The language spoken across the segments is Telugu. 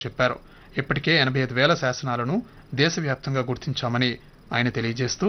చెప్పారు ఇప్పటికే ఎనభై ఐదు వేల శాసనాలను దేశవ్యాప్తంగా గుర్తించామని ఆయన తెలియజేస్తూ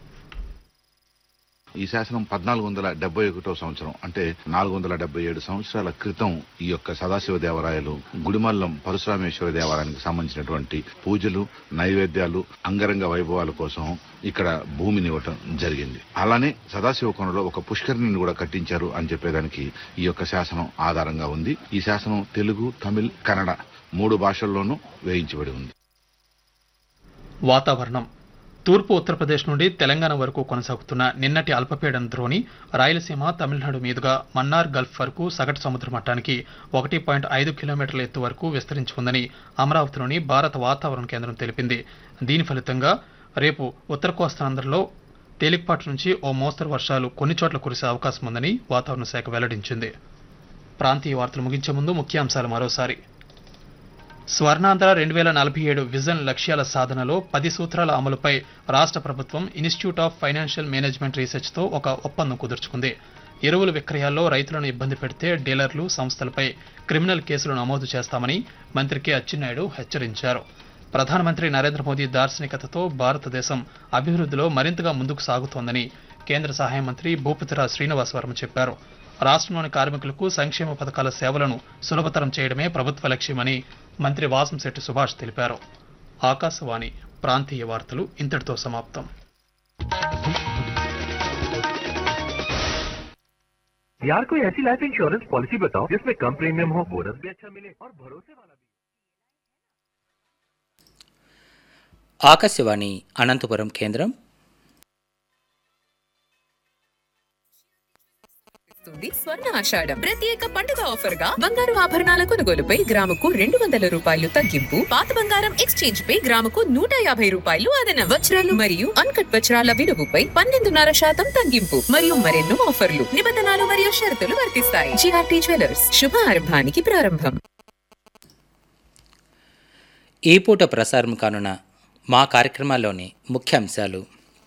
ఈ శాసనం పద్నాలుగు వందల డెబ్బై ఒకటో సంవత్సరం అంటే నాలుగు వందల డెబ్బై ఏడు సంవత్సరాల క్రితం ఈ యొక్క సదాశివ దేవాలయాలు గుడిమల్లం పరశురామేశ్వర దేవాలయానికి సంబంధించినటువంటి పూజలు నైవేద్యాలు అంగరంగ వైభవాల కోసం ఇక్కడ భూమిని ఇవ్వటం జరిగింది అలానే సదాశివ కోనలో ఒక పుష్కరిణిని కూడా కట్టించారు అని చెప్పేదానికి ఈ యొక్క శాసనం ఆధారంగా ఉంది ఈ శాసనం తెలుగు తమిళ్ కన్నడ మూడు భాషల్లోనూ వేయించబడి ఉంది వాతావరణం తూర్పు ఉత్తరప్రదేశ్ నుండి తెలంగాణ వరకు కొనసాగుతున్న నిన్నటి అల్పపీడన ద్రోణి రాయలసీమ తమిళనాడు మీదుగా మన్నార్ గల్ఫ్ వరకు సగటు సముద్ర మట్టానికి ఒకటి పాయింట్ ఐదు కిలోమీటర్ల ఎత్తు వరకు విస్తరించి ఉందని అమరావతిలోని భారత వాతావరణ కేంద్రం తెలిపింది దీని ఫలితంగా రేపు ఉత్తర కోస్తాంధ్రలో తేలికపాటి నుంచి ఓ మోస్తరు వర్షాలు కొన్ని చోట్ల కురిసే అవకాశం ఉందని వాతావరణ శాఖ వెల్లడించింది ప్రాంతీయ వార్తలు ముగించే ముందు ముఖ్యాంశాలు మరోసారి స్వర్ణాంధ్ర రెండు వేల నలభై ఏడు విజన్ లక్ష్యాల సాధనలో పది సూత్రాల అమలుపై రాష్ట్ర ప్రభుత్వం ఇన్స్టిట్యూట్ ఆఫ్ ఫైనాన్షియల్ మేనేజ్మెంట్ రీసెర్చ్తో ఒక ఒప్పందం కుదుర్చుకుంది ఎరువుల విక్రయాల్లో రైతులను ఇబ్బంది పెడితే డీలర్లు సంస్థలపై క్రిమినల్ కేసులు నమోదు చేస్తామని మంత్రి కె అచ్చెన్నాయుడు హెచ్చరించారు ప్రధానమంత్రి నరేంద్ర మోదీ దార్శనికతతో భారతదేశం అభివృద్ధిలో మరింతగా ముందుకు సాగుతోందని కేంద్ర సహాయ మంత్రి భూపతిరాజ్ శ్రీనివాస్ వర్మ చెప్పారు రాష్ట్రంలోని కార్మికులకు సంక్షేమ పథకాల సేవలను సులభతరం చేయడమే ప్రభుత్వ లక్ష్యమని మంత్రి వాసంశెట్టి సుభాష్ తెలిపారు ఆకాశవాణి ప్రాంతీయ వార్తలు ఇంతటితో సమాప్తం यार कोई ऐसी लाइफ इंश्योरेंस पॉलिसी बताओ जिसमें कम प्रीमियम हो बोनस भी अच्छा मिले और भरोसे वाला भी ఆకాశవాణి అనంతపురం కేంద్రం ఇస్తుంది స్వర్ణ ఆషాఢం ప్రత్యేక పండుగ ఆఫర్ గా బంగారు ఆభరణాల కొనుగోలుపై గ్రాముకు రెండు వందల రూపాయలు తగ్గింపు పాత బంగారం ఎక్స్చేంజ్ పై గ్రాముకు నూట యాభై రూపాయలు అదనం వజ్రాలు మరియు అన్కట్ వజ్రాల విలువపై పన్నెండున్నర శాతం తగ్గింపు మరియు మరెన్నో ఆఫర్లు నిబంధనలు మరియు షరతులు వర్తిస్తాయి జిఆర్టీ జ్యువెలర్స్ శుభ ఆరంభానికి ప్రారంభం ఈ పూట ప్రసారం కానున్న మా కార్యక్రమాల్లోని ముఖ్యాంశాలు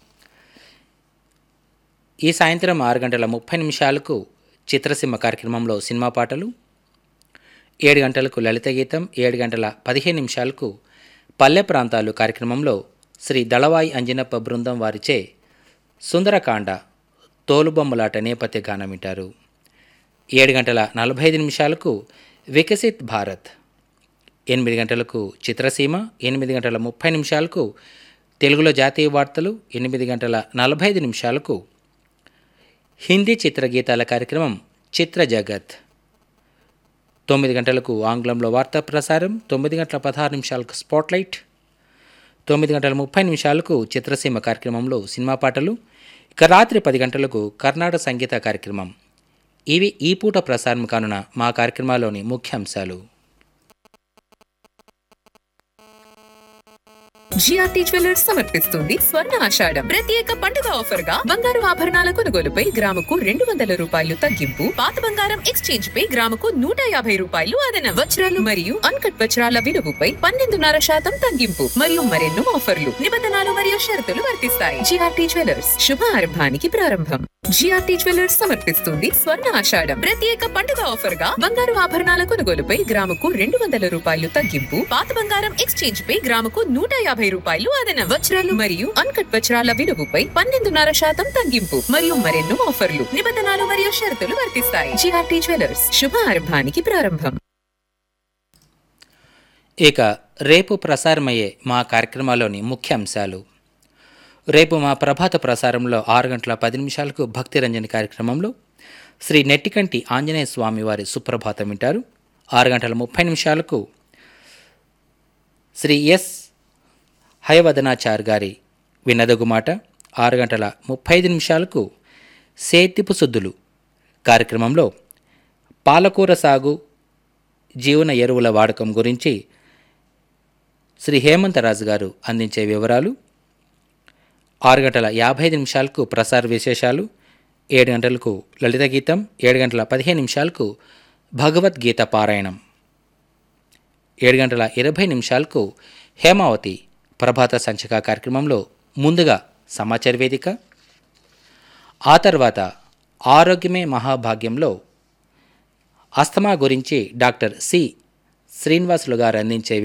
ఈ సాయంత్రం ఆరు గంటల ముప్పై నిమిషాలకు చిత్రసీమ కార్యక్రమంలో సినిమా పాటలు ఏడు గంటలకు లలిత గీతం ఏడు గంటల పదిహేను నిమిషాలకు పల్లె ప్రాంతాలు కార్యక్రమంలో శ్రీ దళవాయి అంజనప్ప బృందం వారిచే సుందరకాండ తోలుబొమ్మలాట నేపథ్య గానం వింటారు ఏడు గంటల నలభై ఐదు నిమిషాలకు వికసిత్ భారత్ ఎనిమిది గంటలకు చిత్రసీమ ఎనిమిది గంటల ముప్పై నిమిషాలకు తెలుగులో జాతీయ వార్తలు ఎనిమిది గంటల నలభై ఐదు నిమిషాలకు హిందీ చిత్రగీతాల కార్యక్రమం చిత్ర జగత్ తొమ్మిది గంటలకు ఆంగ్లంలో వార్తా ప్రసారం తొమ్మిది గంటల పదహారు నిమిషాలకు స్పాట్లైట్ తొమ్మిది గంటల ముప్పై నిమిషాలకు చిత్రసీమ కార్యక్రమంలో సినిమా పాటలు ఇక రాత్రి పది గంటలకు కర్ణాటక సంగీత కార్యక్రమం ఇవి ఈ పూట ప్రసారం కానున్న మా కార్యక్రమాల్లోని ముఖ్యాంశాలు జిఆర్టీ జ్యువెలర్స్ సమర్పిస్తుంది స్వర్ణ ఆషాఢం ప్రత్యేక పండుగ ఆఫర్ గా బంగారు ఆభరణాల కొనుగోలుపై గ్రాముకు రెండు వందల రూపాయలు తగ్గింపు పాత బంగారం ఎక్స్చేంజ్ పై గ్రాముకు నూట యాభై రూపాయలు అదనం వజ్రాలు మరియు అన్కట్ వజ్రాల విలువపై పన్నెండున్నర శాతం తగ్గింపు మరియు మరెన్నో ఆఫర్లు నిబంధనలు మరియు షరతులు వర్తిస్తాయి జిఆర్టీ జ్యువెలర్స్ శుభ ఆరంభానికి ప్రారంభం జిఆర్టీ జ్యువెలర్స్ సమర్పిస్తుంది స్వర్ణ ఆషాఢం ప్రత్యేక పండుగ ఆఫర్ గా బంగారు ఆభరణాల కొనుగోలుపై గ్రాముకు రెండు వందల రూపాయలు తగ్గింపు పాత బంగారం ఎక్స్చేంజ్ పై గ్రాముకు నూట యాభై రూపాయలు అదనం వజ్రాలు మరియు అన్కట్ వజ్రాల విలువపై పన్నెండున్నర శాతం తగ్గింపు మరియు మరెన్నో ఆఫర్లు నిబంధనలు మరియు షరతులు వర్తిస్తాయి జిఆర్టీ జ్యువెలర్స్ శుభ ఆరంభానికి ప్రారంభం ఇక రేపు ప్రసారమయ్యే మా కార్యక్రమాల్లోని ముఖ్యాంశాలు రేపు మా ప్రభాత ప్రసారంలో ఆరు గంటల పది నిమిషాలకు భక్తి రంజని కార్యక్రమంలో శ్రీ నెట్టికంటి ఆంజనేయ స్వామి వారి సుప్రభాతం వింటారు ఆరు గంటల ముప్పై నిమిషాలకు శ్రీ ఎస్ హయవదనాచార్ గారి వినదగుమాట ఆరు గంటల ముప్పై ఐదు నిమిషాలకు సేతిపు శుద్ధులు కార్యక్రమంలో పాలకూర సాగు జీవన ఎరువుల వాడకం గురించి శ్రీ హేమంతరాజు గారు అందించే వివరాలు ఆరు గంటల యాభై ఐదు నిమిషాలకు ప్రసార విశేషాలు ఏడు గంటలకు లలిత గీతం ఏడు గంటల పదిహేను నిమిషాలకు భగవద్గీత పారాయణం ఏడు గంటల ఇరవై నిమిషాలకు హేమావతి ప్రభాత సంచిక కార్యక్రమంలో ముందుగా సమాచార వేదిక ఆ తర్వాత ఆరోగ్యమే మహాభాగ్యంలో అస్తమా గురించి డాక్టర్ సి శ్రీనివాసులు గారు అందించే